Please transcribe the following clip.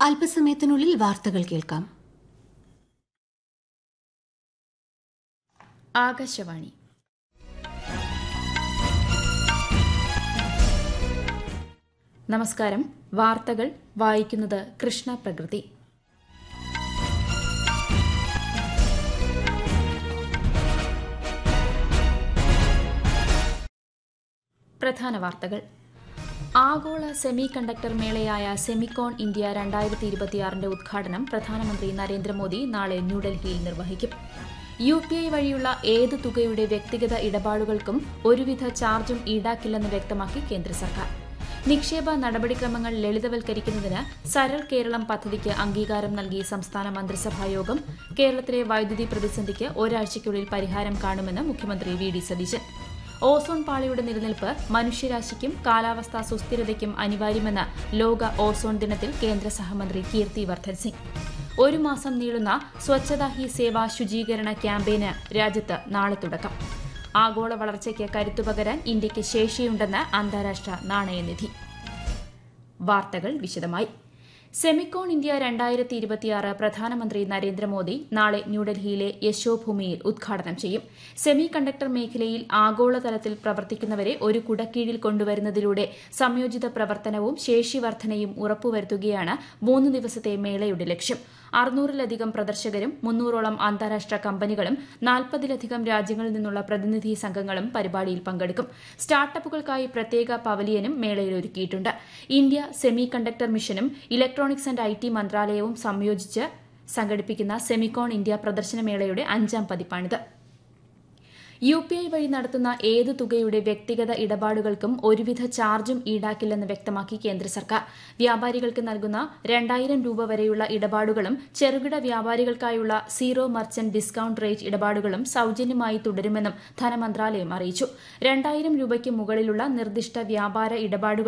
അല്പസമയത്തിനുള്ളിൽ വാർത്തകൾ കേൾക്കാം ആകാശവാണി നമസ്കാരം വാർത്തകൾ വായിക്കുന്നത് കൃഷ്ണ പ്രകൃതി പ്രധാന വാർത്തകൾ ആഗോള സെമി കണ്ടക്ടർ മേളയായ സെമിക്കോൺ ഇന്ത്യ രണ്ടായിരത്തി ഇരുപത്തിയാറിന്റെ ഉദ്ഘാടനം പ്രധാനമന്ത്രി നരേന്ദ്രമോദി നാളെ ന്യൂഡൽഹിയിൽ നിർവഹിക്കും യു പി ഐ വഴിയുള്ള ഏത് തുകയുടെ വ്യക്തിഗത ഇടപാടുകൾക്കും ഒരുവിധ ചാർജും ഈടാക്കില്ലെന്ന് വ്യക്തമാക്കി കേന്ദ്ര സർക്കാർ നിക്ഷേപ നടപടിക്രമങ്ങൾ ലളിതവൽക്കരിക്കുന്നതിന് സരൾ കേരളം പദ്ധതിക്ക് അംഗീകാരം നൽകി സംസ്ഥാന മന്ത്രിസഭാ യോഗം കേരളത്തിലെ വൈദ്യുതി പ്രതിസന്ധിക്ക് ഒരാഴ്ചയ്ക്കുള്ളിൽ പരിഹാരം കാണുമെന്ന് മുഖ്യമന്ത്രി വി ഡി സതീശൻ ഓസോൺ പാളിയുടെ നിലനിൽപ്പ് മനുഷ്യരാശിക്കും കാലാവസ്ഥാ സുസ്ഥിരതയ്ക്കും അനിവാര്യമെന്ന് ലോക ഓസോൺ ദിനത്തിൽ കേന്ദ്ര സഹമന്ത്രി കീർത്തി വർദ്ധൻ സിംഗ് ഒരു മാസം നീളുന്ന സ്വച്ഛതാ ഹി സേവ ശുചീകരണ ക്യാമ്പയിന് രാജ്യത്ത് നാളെ തുടക്കം ആഗോള വളർച്ചയ്ക്ക് കരുത്തുപകരാൻ ഇന്ത്യയ്ക്ക് ശേഷിയുണ്ടെന്ന് അന്താരാഷ്ട്ര നാണയനിധി വാർത്തകൾ വിശദമായി സെമിക്കോൺ ഇന്ത്യ രണ്ടായിരത്തി ഇരുപത്തിയാറ് പ്രധാനമന്ത്രി നരേന്ദ്രമോദി നാളെ ന്യൂഡൽഹിയിലെ യശോഭൂമിയിൽ ഉദ്ഘാടനം ചെയ്യും സെമി കണ്ടക്ടർ മേഖലയിൽ ആഗോളതലത്തിൽ പ്രവർത്തിക്കുന്നവരെ ഒരു കുടക്കീഴിൽ കൊണ്ടുവരുന്നതിലൂടെ സംയോജിത പ്രവർത്തനവും ശേഷിവർദ്ധനയും ഉറപ്പുവരുത്തുകയാണ് മൂന്ന് ദിവസത്തെ മേളയുടെ ലക്ഷ്യം അറുന്നൂറിലധികം പ്രദർശകരും മുന്നൂറോളം അന്താരാഷ്ട്ര കമ്പനികളും നാൽപ്പതിലധികം രാജ്യങ്ങളിൽ നിന്നുള്ള പ്രതിനിധി സംഘങ്ങളും പരിപാടിയിൽ പങ്കെടുക്കും സ്റ്റാർട്ടപ്പുകൾക്കായി പ്രത്യേക പവലിയനും മേളയിൽ ഒരുക്കിയിട്ടുണ്ട് ഇന്ത്യ സെമി കണ്ടക്ടർ മിഷനും ഇലക്ട്രോണിക്സ് ആൻഡ് ഐ ടി മന്ത്രാലയവും സംയോജിച്ച് സംഘടിപ്പിക്കുന്ന സെമിക്കോൺ ഇന്ത്യ പ്രദർശനമേളയുടെ അഞ്ചാം പതിപ്പാണിത് യു പി ഐ വഴി നടത്തുന്ന ഏത് തുകയുടെ വ്യക്തിഗത ഇടപാടുകൾക്കും ഒരുവിധ ചാർജും ഈടാക്കില്ലെന്ന് വ്യക്തമാക്കി കേന്ദ്ര സർക്കാർ വ്യാപാരികൾക്ക് നൽകുന്ന രണ്ടായിരം രൂപ വരെയുള്ള ഇടപാടുകളും ചെറുകിട വ്യാപാരികൾക്കായുള്ള സീറോ മർച്ചന്റ് ഡിസ്കൌണ്ട് റേറ്റ് ഇടപാടുകളും സൌജന്യമായി തുടരുമെന്നും ധനമന്ത്രാലയം അറിയിച്ചു രണ്ടായിരം രൂപയ്ക്ക് മുകളിലുള്ള നിർദ്ദിഷ്ട വ്യാപാര ഇടപാടുകൾ